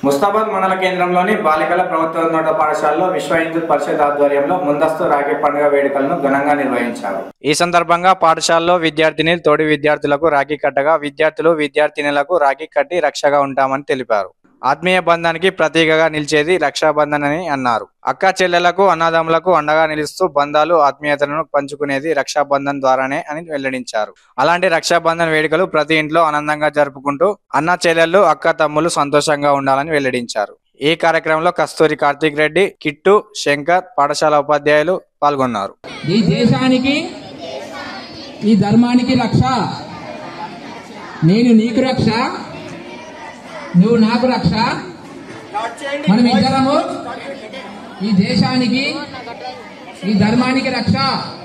ముస్తాబాద్ మండల కేంద్రంలోని బాలికల ప్రభుత్వోన్నత పాఠశాలలో విశ్వ హిందూ పరిషత్ ఆధ్వర్యంలో ముందస్తు రాఖీ పండుగ వేడుకలను ఘనంగా నిర్వహించారు ఈ సందర్భంగా పాఠశాలలో విద్యార్థిని తోటి విద్యార్థులకు రాఖీ కట్టగా విద్యార్థులు విద్యార్థినులకు రాఖీ కట్టి రక్షగా ఉంటామని తెలిపారు ఆత్మీయ బంధానికి ప్రతీకగా నిలిచేది రక్షాబంధన్ అని అన్నారు అక్క చెల్లెలకు అన్నదమ్ములకు అండగా నిలుస్తూ బంధాలు ఆత్మీయతలను పంచుకునేది రక్షాబంధన్ ద్వారానే అని వెల్లడించారు అలాంటి రక్షాబంధన్ వేడుకలు ప్రతి ఇంట్లో ఆనందంగా జరుపుకుంటూ అన్న చెల్లెళ్ళు అక్క తమ్ములు సంతోషంగా ఉండాలని వెల్లడించారు ఈ కార్యక్రమంలో కస్తూరి కార్తీక్ రెడ్డి కిట్టు శంకర్ పాఠశాల ఉపాధ్యాయులు పాల్గొన్నారు ఈ దేశానికి ఈ ధర్మానికి రక్ష నేను నీకు రక్ష నువ్వు నాకు రక్ష మనం ఇద్దరము ఈ దేశానికి ఈ ధర్మానికి రక్ష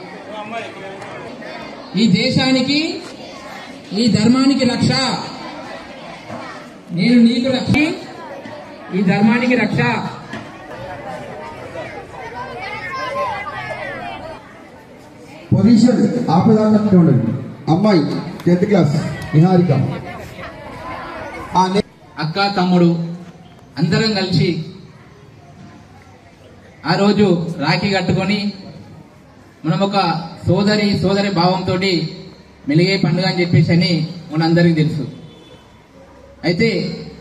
ఈ దేశానికి ఈ ధర్మానికి రక్ష నేను నీకు రక్ష ఈ ధర్మానికి రక్ష పొజిషన్ ఆపదాకా ఉండండి అమ్మాయి టెన్త్ క్లాస్ నిహారిక ఆ నే- అక్క తమ్ముడు అందరం కలిసి ఆ రోజు రాఖీ కట్టుకొని మనం ఒక సోదరి సోదరి భావంతో మెలిగే పండుగ అని చెప్పేసి అని మనందరికీ తెలుసు అయితే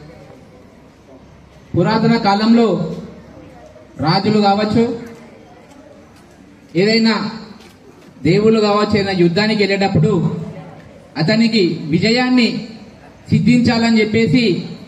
పురాతన కాలంలో రాజులు కావచ్చు ఏదైనా దేవుళ్ళు కావచ్చు ఏదైనా యుద్ధానికి వెళ్ళేటప్పుడు అతనికి విజయాన్ని సిద్ధించాలని చెప్పేసి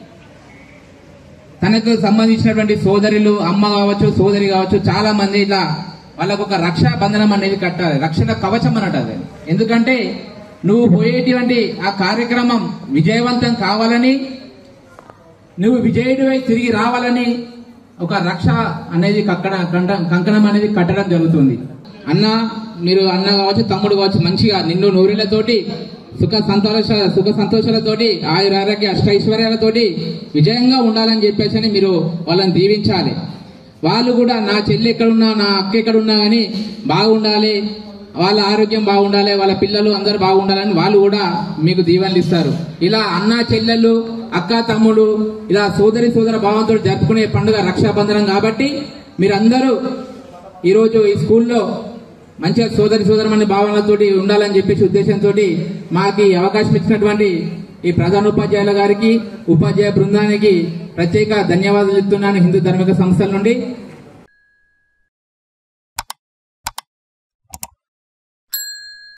తనకు సంబంధించినటువంటి సోదరులు అమ్మ కావచ్చు సోదరి కావచ్చు చాలా మంది ఇట్లా వాళ్ళకు ఒక రక్షా బంధనం అనేది కట్టాలి రక్షణ కవచం అన్నట్టు అది ఎందుకంటే నువ్వు పోయేటువంటి ఆ కార్యక్రమం విజయవంతం కావాలని నువ్వు విజయుడివై తిరిగి రావాలని ఒక రక్ష అనేది కక్కడ కంట- కంకణం అనేది కట్టడం జరుగుతుంది అన్న మీరు అన్న కావచ్చు తమ్ముడు కావచ్చు మంచిగా నిన్ను నూరిళ్లతోటి సుఖ సంతోష సుఖ సంతోషాలతోటి ఆయుర ఆరోగ్య అష్టైశ్వర్యాలతోటి విజయంగా ఉండాలని చెప్పేసి అని మీరు వాళ్ళని దీవించాలి వాళ్ళు కూడా నా చెల్లి ఎక్కడున్నా నా అక్క ఎక్కడున్నా కానీ బాగుండాలి వాళ్ళ ఆరోగ్యం బాగుండాలి వాళ్ళ పిల్లలు అందరూ బాగుండాలని వాళ్ళు కూడా మీకు దీవెనలు ఇస్తారు ఇలా అన్న చెల్లెళ్ళు అక్క తమ్ముడు ఇలా సోదరి సోదర భావంతో జరుపుకునే పండుగ రక్షాబంధనం కాబట్టి మీరందరూ ఈరోజు ఈ స్కూల్లో మంచిగా సోదరి సోదరమని భావనలతోటి ఉండాలని చెప్పేసి ఉద్దేశంతో మాకు ఈ అవకాశం ఇచ్చినటువంటి ఈ ప్రధాన ఉపాధ్యాయుల గారికి ఉపాధ్యాయ బృందానికి ప్రత్యేక ధన్యవాదాలు ఇస్తున్నాను హిందూ ధార్మిక సంస్థల నుండి